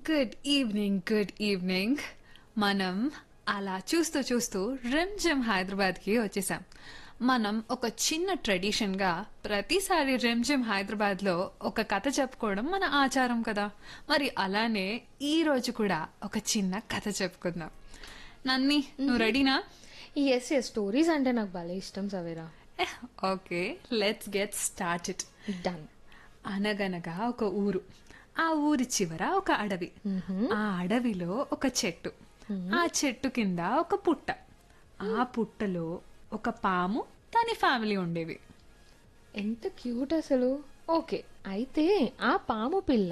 good evening good evening మనం అలా చూస్తూ చూస్తూ రిమ్ జిమ్ హైదరాబాద్కి వచ్చేసాం మనం ఒక చిన్న ట్రెడిషన్గా ప్రతిసారి రిమ్ జిమ్ హైదరాబాద్లో ఒక కథ చెప్పుకోవడం మన ఆచారం కదా మరి అలానే ఈ రోజు కూడా ఒక చిన్న కథ చెప్పుకుందాం నన్ని నువ్వు రెడీనా ఎస్ ఎస్ స్టోరీస్ అంటే నాకు భలే ఇష్టం Savera okay let's get started done అనగనగా ఒక ఊరు ఆ ఊరి చివర ఒక అడవి ఆ అడవిలో ఒక చెట్టు ఆ చెట్టు కింద ఒక పుట్ట ఆ పుట్టలో ఒక పాము దాని ఫ్యామిలీ ఉండేవి ఎంత క్యూట్ అసలు ఓకే అయితే ఆ పాము పిల్ల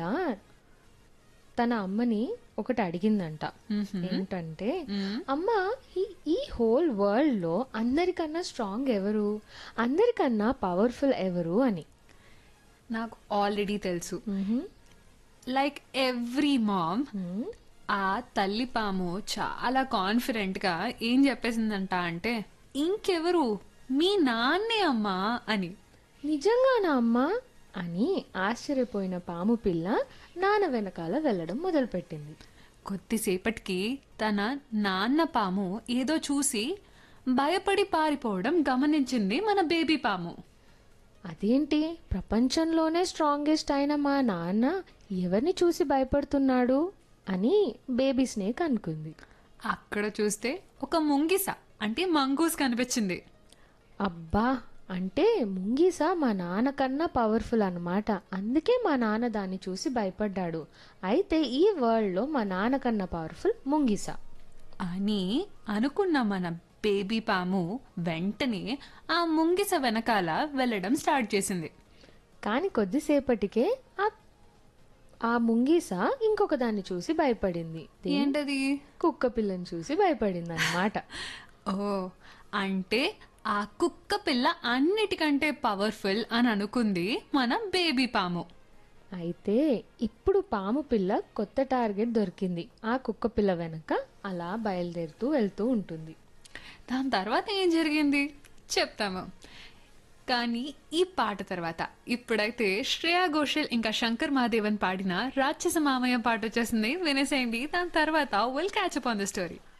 తన అమ్మని ఒకటి అడిగిందంట ఏంటంటే అమ్మ ఈ ఈ హోల్ వరల్డ్ లో అందరికన్నా స్ట్రాంగ్ ఎవరు అందరికన్నా పవర్ఫుల్ ఎవరు అని నాకు ఆల్రెడీ తెలుసు లైక్ ఎవ్రీ మామ్ ఆ తల్లి పాము చాలా కాన్ఫిడెంట్ గా ఏం చెప్పేసిందంట అంటే ఇంకెవరు మీ నాన్నే అమ్మా అని నిజంగానా అమ్మా అని ఆశ్చర్యపోయిన పాము పిల్ల నాన్న వెనకాల వెళ్ళడం మొదలుపెట్టింది కొద్దిసేపటికి తన నాన్న పాము ఏదో చూసి భయపడి పారిపోవడం గమనించింది మన బేబీ పాము అదేంటి ప్రపంచంలోనే స్ట్రాంగెస్ట్ అయిన మా నాన్న ఎవరిని చూసి భయపడుతున్నాడు అని బేబీ స్నేక్ అనుకుంది అక్కడ చూస్తే ఒక ముంగిస అంటే మంగూస్ కనిపించింది అబ్బా అంటే ముంగీస మా నాన్న కన్నా పవర్ఫుల్ అన్నమాట అందుకే మా నాన్న దాన్ని చూసి భయపడ్డాడు అయితే ఈ వరల్డ్లో మా నాన్న కన్నా పవర్ఫుల్ ముంగీస అని అనుకున్న మన బేబీ పాము వెంటనే ఆ ముంగిస వెనకాల వెళ్ళడం స్టార్ట్ చేసింది కానీ కొద్దిసేపటికే ఆ ఆ ముంగీస ఇంకొక దాన్ని చూసి భయపడింది ఏంటది కుక్క పిల్లని చూసి భయపడింది అన్నమాట ఓ అంటే ఆ కుక్క పిల్ల అన్నిటికంటే పవర్ఫుల్ అని అనుకుంది మన బేబీ పాము అయితే ఇప్పుడు పాము పిల్ల కొత్త టార్గెట్ దొరికింది ఆ కుక్క పిల్ల వెనక అలా బయలుదేరుతూ వెళ్తూ ఉంటుంది దాని తర్వాత ఏం జరిగింది చెప్తాము కానీ ఈ పాట తర్వాత ఇప్పుడైతే శ్రేయా ఘోషల్ ఇంకా శంకర్ మహాదేవన్ పాడిన రాక్షస మామయ్య పాట వచ్చేసింది వినేసేయండి దాని తర్వాత will catch up on the story